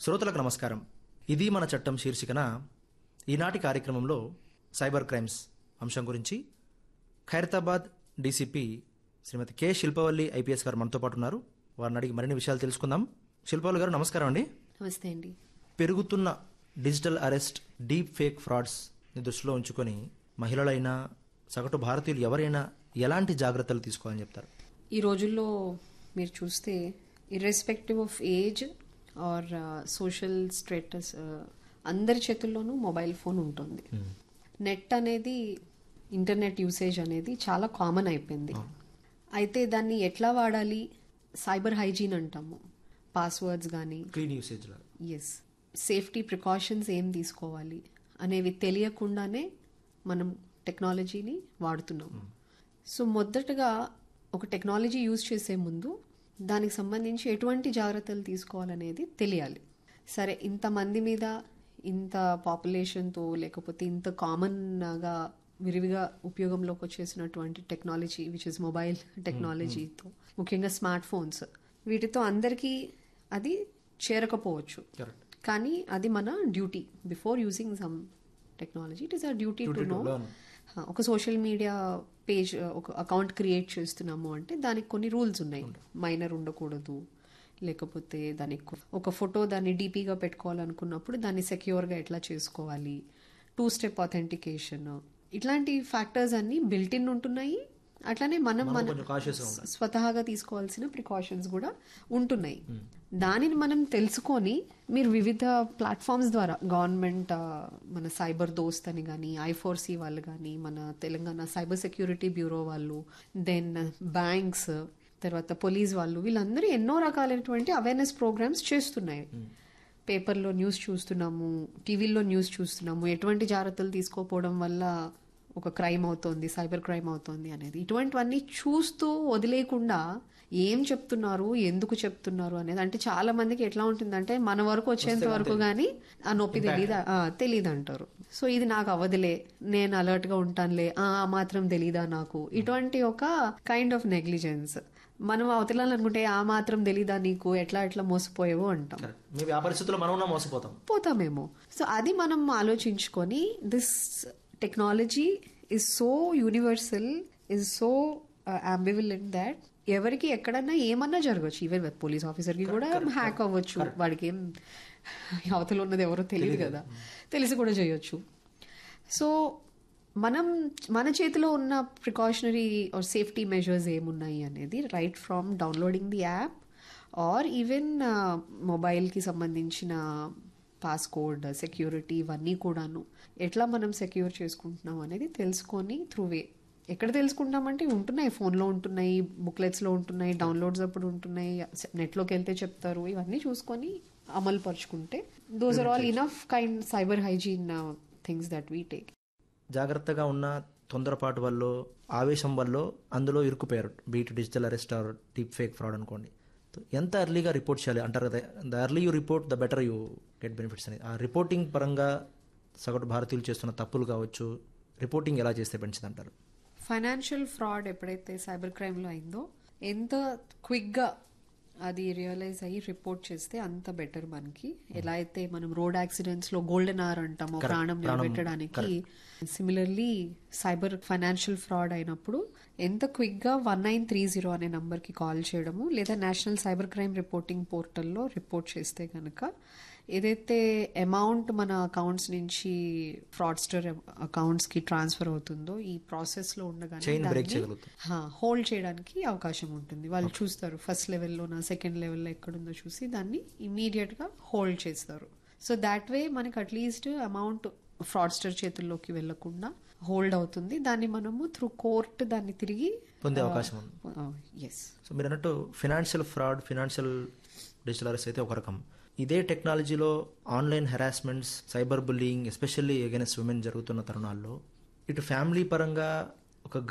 శ్రోతలకు నమస్కారం ఇది మన చట్టం శీర్షికన ఈనాటి కార్యక్రమంలో సైబర్ క్రైమ్స్ అంశం గురించి Khairatabad DCP Shrimati K Shilpavalli IPS garu మనతో పాటు ఉన్నారు వారిని అడిగి మరిన్ని విషయాలు తెలుసుకుందాం శిల్పవల్లి గారు నమస్కారం అండి నమస్తే అండి పెరుగుతున్న digital arrest deep fake frauds ని దృష్టిలో ఉంచుకొని మహిళలైనా సగటు భారతీయులు ఎవరైనా ఎలాంటి జాగ్రత్తలు తీసుకోవాలని చెప్తారు ఈ రోజుల్లో మీరు చూస్తే irrespective of age or social status అందరి చేతుల్లోనూ మొబైల్ ఫోన్ ఉంటుంది నెట్ అనేది ఇంటర్నెట్ యూసేజ్ అనేది చాలా కామన్ అయిపోయింది అయితే దాన్ని ఎట్లా వాడాలి సైబర్ హైజీన్ అంటాము పాస్వర్డ్స్ కానీ క్లీన్ యూసేజ్ లాగా ఎస్ సేఫ్టీ ప్రికాషన్స్ ఏం తీసుకోవాలి అనేవి తెలియకుండానే మనం టెక్నాలజీని వాడుతున్నాము సో మొదటగా ఒక టెక్నాలజీ యూజ్ చేసే ముందు దానికి సంబంధించి ఎటువంటి జాగ్రత్తలు తీసుకోవాలనేది తెలియాలి సరే ఇంతమంది మీద ఇంత పాపులేషన్తో లేకపోతే ఇంత కామన్గా విరివిగా ఉపయోగంలోకి వచ్చేసినటువంటి టెక్నాలజీ విచ్ ఇస్ మొబైల్ టెక్నాలజీతో ముఖ్యంగా స్మార్ట్ ఫోన్స్ వీటితో అందరికీ అది చేరకపోవచ్చు కరెక్ట్ కానీ అది మన duty before using some technology it is a duty to Duty to know learn. ఒక సోషల్ మీడియా పేజ్ ఒక అకౌంట్ క్రియేట్ చేస్తున్నాము అంటే దానికి కొన్ని రూల్స్ ఉన్నాయి మైనర్ ఉండకూడదు లేకపోతే దానికి ఒక ఫోటో దాన్ని డీపీగా పెట్టుకోవాలనుకున్నప్పుడు దాన్ని సెక్యూర్గా ఎట్లా చేసుకోవాలి టూ స్టెప్ అథెంటికేషన్ ఇట్లాంటి ఫ్యాక్టర్స్ అన్ని బిల్ట్ ఇన్ ఉంటున్నాయి అట్లానే మనం మనం మన కొంచెం cautious గా ఉండాలి. స్వతహాగా తీసుకోవాల్సిన ప్రికాషన్స్ కూడా ఉంటున్నాయి దానిని మనం తెలుసుకొని మీరు వివిధ ప్లాట్ఫామ్స్ ద్వారా గవర్నమెంట్ ఆ, మన సైబర్ దోస్త్ అని కానీ ఐఫోర్సీ వాళ్ళు కానీ మన తెలంగాణ సైబర్ సెక్యూరిటీ బ్యూరో వాళ్ళు దెన్ బ్యాంక్స్ తర్వాత పోలీస్ వాళ్ళు వీళ్ళందరూ ఎన్నో రకాలైనటువంటి అవేర్నెస్ ప్రోగ్రామ్స్ చేస్తున్నాయి పేపర్లో న్యూస్ చూస్తున్నాము టీవీలో న్యూస్ చూస్తున్నాము ఎటువంటి జాగ్రత్తలు తీసుకోకపోవడం వల్ల ఒక క్రైమ్ అవుతోంది సైబర్ క్రైమ్ అవుతోంది అనేది ఇటువంటివన్నీ చూస్తూ వదిలేయకుండా ఏం చెప్తున్నారు ఎందుకు చెప్తున్నారు అనేది అంటే చాలా మందికి ఎట్లా ఉంటుందంటే మన వరకు వచ్చేంత వరకు గానీ ఆ నొప్పి తెలీదా ఆ, తెలీదు అంటారు సో ఇది నాకు అవదులే నేను అలర్ట్ గా ఉంటానులే ఆ ఆ మాత్రం తెలీదా నాకు ఇటువంటి ఒక కైండ్ ఆఫ్ నెగ్లిజెన్స్ మనం అవతలాలనుకుంటే ఆ మాత్రం తెలీదా నీకు ఎట్లా ఎట్లా మోసపోయేవో అంటాం కరెక్ట్ మేబీ ఆ పరిస్థితుల్లో మనం ఉన్నా మోసపోతాం పోతామేమో సో అది మనం ఆలోచించుకొని this technology is so universal is so ambivalent that ఎవరికి ఎక్కడన్నా ఏమన్నా జరగచ్చు ఈవెన్ పోలీస్ ఆఫీసర్ కి కూడా హ్యాక్ అవ్వచ్చు వాడికి ఏం అవతల ఉన్నది ఎవరో తెలియదు కదా తెలిసి కూడా చేయొచ్చు సో మనం మన చేతిలో ఉన్న ప్రికాషనరీ ఆర్ సేఫ్టీ మెజర్స్ ఏమున్నాయి అనేది right from downloading the app or even మొబైల్కి సంబంధించిన పాస్కోడ్ సెక్యూరిటీ ఇవన్నీ కూడాను ఎట్లా మనం సెక్యూర్ చేసుకుంటున్నాం అనేది తెలుసుకొని త్రూ వే ఎక్కడ తెలుసుకుంటామంటే ఉంటున్నాయి ఫోన్లో ఉంటున్నాయి బుక్లెట్స్లో ఉంటున్నాయి డౌన్లోడ్స్ అప్పుడు ఉంటున్నాయి నెట్లోకి వెళ్తే చెప్తారు ఇవన్నీ చూసుకొని అమలు పరుచుకుంటే those are all enough kind cyber hygiene things that we take జాగ్రత్తగా ఉన్న తొందరపాటు వల్ల ఆవేశం వల్ల అందులో ఇరుక్కుపోయారు be it digital arrest or deep fake fraud అనుకోండి సో ఎంత ఎర్లీగా రిపోర్ట్ చేయాలి అంటారు కదా the early you report the better you get benefits అని ఆ రిపోర్టింగ్ పరంగా సగటు భారతీయులు చేస్తున్న తప్పులు కావచ్చు రిపోర్టింగ్ ఎలా చేస్తే మంచిది అంటారు ఫైనాన్షియల్ ఫ్రాడ్ ఎప్పుడైతే సైబర్ క్రైమ్లో అయిందో ఎంత క్విక్గా అది రియలైజ్ అయ్యి రిపోర్ట్ చేస్తే అంత బెటర్ మనకి ఎలా అయితే మనం రోడ్ యాక్సిడెంట్స్ లో గోల్డెన్ అవర్ అంటామో Correct. ప్రాణం ప్రాణం, నిలబెట్టడానికి సిమిలర్లీ సైబర్ ఫైనాన్షియల్ ఫ్రాడ్ అయినప్పుడు ఎంత క్విక్ గా వన్ నైన్ త్రీ జీరో అనే నంబర్ కి కాల్ చేయడము లేదా నేషనల్ సైబర్ క్రైమ్ రిపోర్టింగ్ పోర్టల్లో రిపోర్ట్ చేస్తే కనుక ఏదైతే అమౌంట్ మన అకౌంట్స్ నుంచి ఫ్రాడ్స్టర్ అకౌంట్స్ కి ట్రాన్స్ఫర్ అవుతుందో ఈ ప్రాసెస్ లో ఉండగానే Chain break దాన్ని, చేయగలుగుతాం. హా, హోల్డ్ చేయడానికి అవకాశం ఉంటుంది వాళ్ళు చూస్తారు ఫస్ట్ లెవెల్లోనా సెకండ్ లెవెల్లో ఎక్కడుందో చూసి దాన్ని ఇమీడియట్ గా హోల్డ్ చేస్తారు సో దాట్ వే మనకి అట్లీస్ట్ అమౌంట్ ఫ్రాడ్స్టర్ చేతుల్లోకి వెళ్లకుండా హోల్డ్ అవుతుంది దాన్ని మనము త్రూ కోర్ట్ దాన్ని తిరిగి పొందే అవకాశం ఉంది ఎస్ సో మీరు అన్నట్టు financial fraud financial digital arrest అయితే ఒక రకం ఇదే టెక్నాలజీలో online harassments cyber bullying especially against women జరుగుతున్న తరుణాల్లో ఇటు ఫ్యామిలీ పరంగా